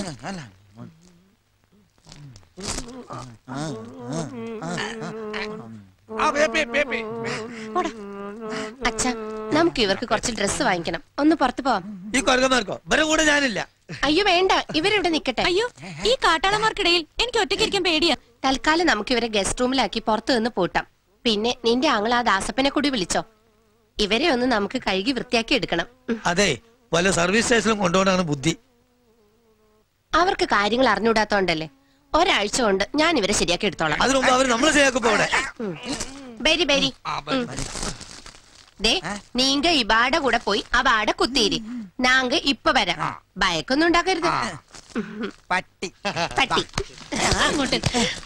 ആ പേ പേ പേ പേ അച്ഛ നമുക്ക് ഇവർക്ക് കുറച്ച് ഡ്രസ്സ് വാങ്ങിക്കണം ഒന്ന് പുറത്തു പോവാം ഈ കൊരകന്മാർക്കോ ഇവരെ കൂടെ ഞാനില്ല അയ്യോ വേണ്ട ഇവരിവിടെ നിക്കട്ടെ അയ്യോ ഈ കാട്ടാളന്മാർക്കിടയിൽ എനിക്ക് ഒറ്റയ്ക്ക് ഇരിക്കാൻ പേടിയാ തൽക്കാലം നമുക്ക് ഇവരെ ഗസ്റ്റ് റൂമിലാക്കി പുറത്തു നിന്ന് പൂട്ടാം പിന്നെ നിന്റെ ആങ്ങൾ ആ ദാസപ്പനെ കൂടി വിളിച്ചോ ഇവരെ ഒന്ന് നമുക്ക് കഴുകി വൃത്തിയാക്കി എടുക്കണം ഉം. അതെ വല്ല സർവീസ് സ്റ്റേഷനിലും കൊണ്ടുപോകണാണ് ബുദ്ധി അവർക്ക് കാര്യങ്ങൾ അറിഞ്ഞൂടാത്തോണ്ടല്ലേ ഒരാഴ്ച കൊണ്ട് ഞാൻ ഇവരെ ശരിയാക്കി എടുത്തോളാം അതിനു മുമ്പ് അവർ നമ്മളെ ശരിയാക്കും ഇവിടെ ബരി ബരി ഉം. ദേ നീങ്ക ഇബാടെ കൂടെ പോയി അവാടെ കുത്തിയിരി നാങ്ക ഇപ്പൊ വരാം ഭയക്കൊന്നും ഉണ്ടാക്കരുത് പട്ടി പട്ടി അങ്ങോട്ട്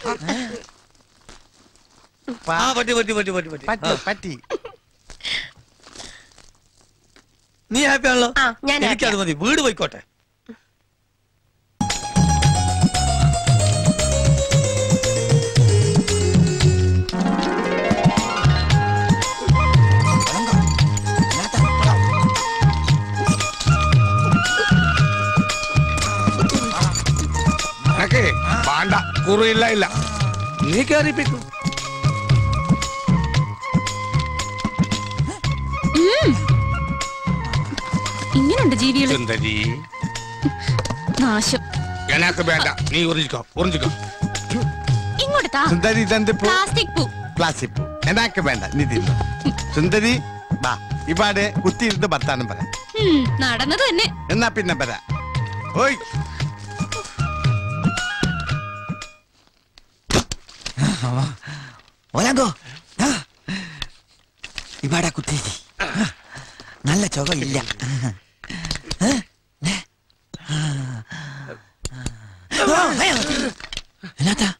ആ പറ്റി പറ്റി പറ്റി പറ്റി പറ്റി പട്ടി പട്ടി നീ ഹാപ്പി ആണല്ലോ ആ, ഞാൻ എനിക്കത് happy മതി വീട് പോയിക്കോട്ടെ നിനക്ക് വേണ്ട കുറിയില്ല ഇല്ല നീ കയറിപ്പിക്കും ഇങ്ങനുണ്ട് ജീവികള് സുന്ദരി നാശം എനക്ക് വേണ്ട നീ ഉറിഞ്ചിക്കോ ഉറിഞ്ചിക്കോ ഇങ്ങോട്ട് താ സുന്ദരി ഇതെന്ത് പൂ പ്ലാസ്റ്റിക് പൂ പ്ലാസ്റ്റിക് പൂ എനക്ക് വേണ്ട നീ തിന്നു സുന്ദരി ബാ ഇവാടെ കുത്തിയിരുന്ന് വർത്താനം പറ ഉം, നടന്നത് തന്നെ എന്നാ പിന്നെ പറ ഓയ് ഓലാന്തോ ഇവിടെ കുത്തിരി നല്ല ചുക ഇല്ല എന്നാത്താ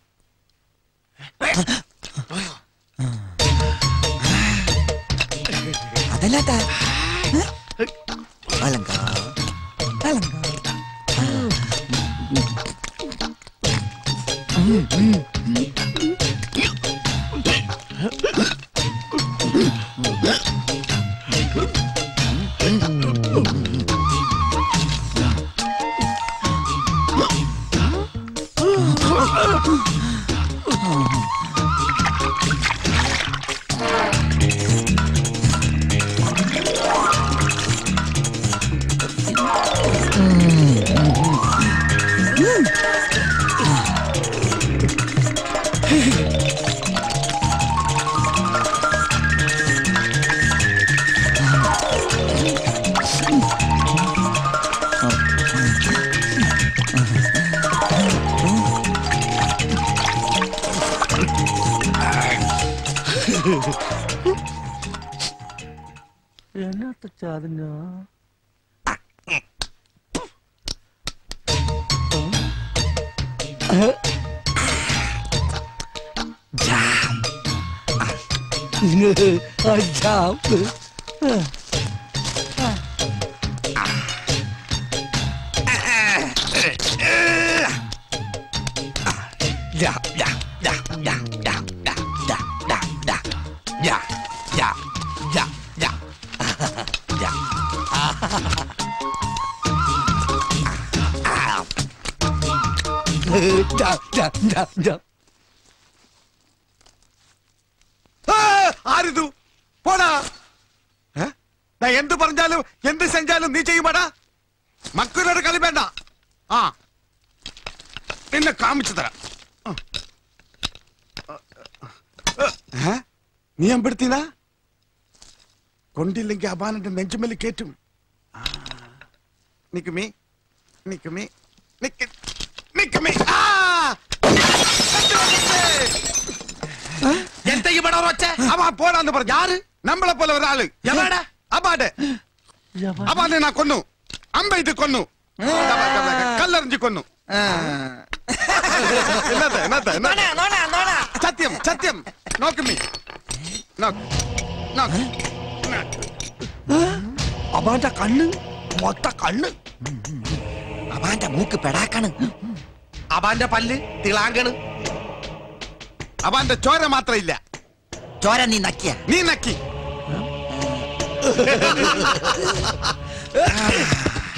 അതല്ലാത്ത അലങ്ക അലങ്ക ജാം ജാം Ja, ja, ja, ja, ja, ja, ja, ja, ja, ja, ja, ja, ja, ja. Ja, ja, ja, ja. ആ, ആരിതു പോടാ ഏ? ഞാൻ എന്ത് പറഞ്ഞാലും എന്ത് സെഞ്ചാലും നീ ചെയ്യുമാടാ മക്കളുടെ കളി വേണ്ട ആ നിന്നെ കാമിച്ചു തരാം ആ. ഏ? നീ അമ്പടുത്തിനാ കൊണ്ടില്ലെങ്കിൽ അബാനന്റെ നെഞ്ചുമല്ലി കേറ്റും ആ. നിക്കുമീ നിക്കുമീ നിക്ക് നിക്കുമീ ആ എന്താ ഇവിടെ ഒച്ച അവ പോടാന്ന് പറഞ്ഞു ആര് നമ്മളെ പോലെ ഒരാള് എവിടെ? അബാടെ അബാനെ നാ കൊന്നു അമ്പ ഇത് കൊന്നു കല്ലെറിഞ്ഞു കൊന്നു എന്നത്തെ, എന്നത്തെ, എന്നത്തെ? സത്യം സത്യം നോക്കുമീ നോക്ക് നോക്ക് അവാന്റെ കണ്ണ് മൊത്ത കണ്ണ് അവാന്റെ മൂക്ക് പെടാക്കാണ് അവാന്റെ പല്ല് തിളാങ്കണ് അവാന്റെ ചോര മാത്രം ഇല്ല ചോര നീ നക്കിയ നീ നക്കി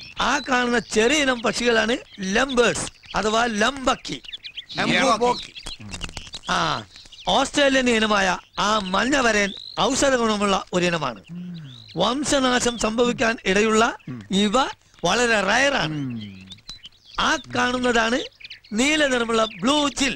ആ കാണുന്ന ചെറിയ ഇനം പക്ഷികളാണ് ലംബേഴ്സ് അഥവാ ലംബക്കി എംബോക്കി. ആ ഓസ്ട്രേലിയൻ ഇനമായ ആ മഞ്ഞ വരൻ ഔഷധ ഗുണമുള്ള ഒരു ഇനമാണ് വംശനാശം സംഭവിക്കാൻ ഇടയുള്ള ഇവ വളരെ റയറാണ് ആ കാണുന്നതാണ് നീല നിറമുള്ള ബ്ലൂ ചിൽ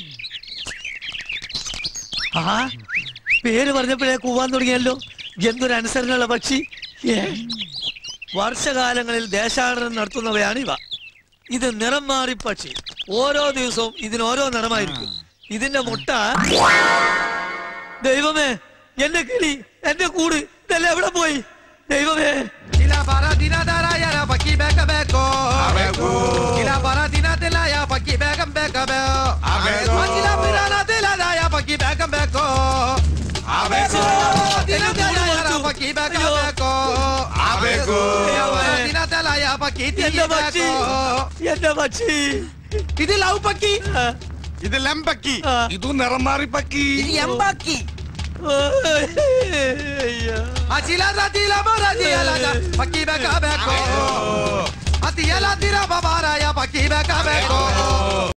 ആ പേര് പറഞ്ഞപ്പോഴേ കൂവാൻ തുടങ്ങിയല്ലോ എന്തൊരു അനുസരണമുള്ള പക്ഷി ഏ? വർഷകാലങ്ങളിൽ ദേശാടനം നടത്തുന്നവയാണ് ഇവ ഇത് നിറം മാറി പക്ഷി ഓരോ ദിവസവും ഇതിന് ഓരോ നിറമായിരിക്കും ഇതിന്റെ മുട്ട ദൈവമേ എന്റെ കിളി എന്റെ കൂട് ഇതെല്ലാം എവിടെ പോയി ദൈവമേ Ila baratina daraya la paki beka beko. Abeko. Ila baratina delaya paki beka beka beko. Abeko. Ila pirana delaya paki beka beko. Abeko. Ila delaya paki beka അയ്യോ. beko. Abeko. Ila baratina delaya paki എന്റെ പക്ഷി beko. എന്റെ പക്ഷി ഇത് love Pakki ആ, ഇത് ലംബക്കി ആ. ഇതു നിറം മാറി പക്കി ഇത് എമ്പാക്കി ഓ, അയ്യോ. അച്ചില Rajila മറജില Pakki ബeka beko. Ati yala tira babaraya paki beka beko.